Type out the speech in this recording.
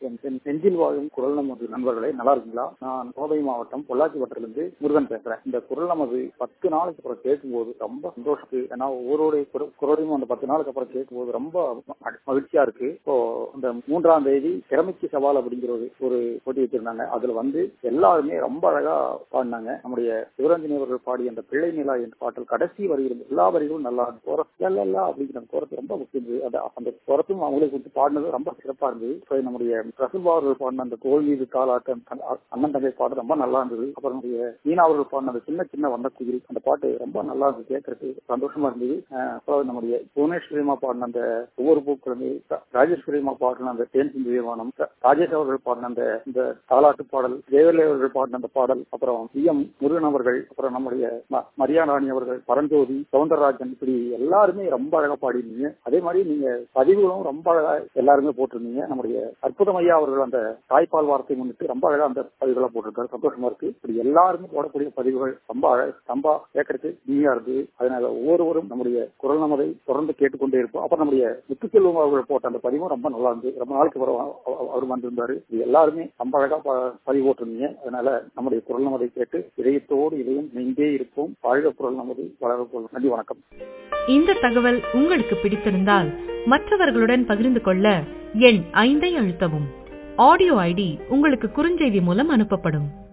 என் என் நெஞ்சில் வாழும் குரல் நமது நண்பர்களே நல்லா இருக்கீங்களா நான் கோவை மாவட்டம் பொள்ளாச்சி வட்டத்திலிருந்து முருகன் பேசுறேன் இந்த குரல் நமது பத்து நாளுக்கு அப்புறம் கேட்கும்போது ரொம்ப சந்தோஷத்து ஏன்னா ஒவ்வொருடைய குர- குரலையும் அந்த பத்து நாளுக்கு அப்புறம் கேட்கும்போது ரொம்ப ம- மகிழ்ச்சியா இருக்கு இப்போ இந்த மூன்றாம் தேதி திறமைக்கு சவால் அப்படிங்கிற ஒரு ஒரு போட்டி வச்சிருந்தாங்க அதுல வந்து எல்லாருமே ரொம்ப அழகா பாடினாங்க நம்முடைய சிவரஞ்சனி அவர்கள் பாடிய அந்த பிள்ளை நிலா என்ற பாட்டில் கடைசி வரிகள் எல்லா வரிகளும் நல்லா கோரஸ் எல்லா அப்படிங்கிற அந்த கோரத்து ரொம்ப முக்கியம் அந்த அந்த கோரத்தும் அவங்களே கொடுத்து பாடினது ரொம்ப சிறப்பா இருந்தது இப்ப நம்முடைய ரசூல்பா அவர்கள் பாடின அந்த தோல் மீது காலாட்டம் தன் அண்ணன் தங்கை பாட்டு ரொம்ப நல்லா இருந்தது அப்புறம் நம்முடைய மீனா அவர்கள் பாடின அந்த சின்ன சின்ன வண்ணக்குயில் அந்த பாட்டு ரொம்ப நல்லா இருந்தது கேட்கறதுக்கு சந்தோஷமா இருந்தது அஹ் அப்புறம் நம்முடைய புவனேஸ்வரிமா பாடின அந்த ஒவ்வொரு பூக்களுமே ர- ராஜேஸ்வரிமா பாடின அந்த தேன் சிந்து விமானம் ர- ராஜேஷ் அவர்கள் பாடின அந்த இந்த தாலாட்டு பாடல் ஜெயலலிதா அவர்கள் பாடின அந்த பாடல் அப்புறம் சி எம் முருகன் அவர்கள் அப்புறம் நம்முடைய ம- மரியா ராணி அவர்கள் பரஞ்சோதி சவுந்தரராஜன் இப்படி எல்லாருமே ரொம்ப அழகா பாடிருந்தீங்க அதே மாதிரி நீங்க பதிவுகளும் ரொம்ப அழகா எல்லாருமே போட்டிருந்தீங்க நம்முடைய அற்புதம் ஐயா அவர்கள் அந்த தாய்ப்பால் வார்த்தை முன்னிட்டு ரொம்ப அழகா அந்த பதிவுகளை போட்டிருக்காரு சந்தோஷமா இருக்கு இப்படி எல்லாருமே போடக்கூடிய பதிவுகள் ரொம்ப அழ- ரொம்ப கேட்கறதுக்கு இனிமையா இருக்கு அதனால ஒவ்வொருவரும் நம்முடைய குரல் நமதை தொடர்ந்து கேட்டுக்கொண்டே இருப்போம் அப்புறம் நம்முடைய முத்துச்செல்வம் அவர்கள் போட்ட அந்த பதிவும் ரொம்ப நல்லா இருந்தது ரொம்ப நாளுக்கு அப்புறம் அவ- அவ- அவர் வந்திருந்தாரு இது எல்லாருமே ரொம்ப அழகா ப- பதிவு போட்டிருந்தீங்க அதனால நம்முடைய குரல் நமதை கேட்டு இதயத்தோடு இதையும் நெஞ்சே இருப்போம் வாழ்க குரல் நமது வளர குரல் நன்றி வணக்கம் இந்த தகவல் உங்களுக்கு பிடித்திருந்தால் மற்றவர்களுடன் பகிர்ந்து கொள்ள எண் ஐந்தை அழுத்தவும் ஆடியோ ஐடி உங்களுக்கு குறுஞ்செய்தி மூலம் அனுப்பப்படும்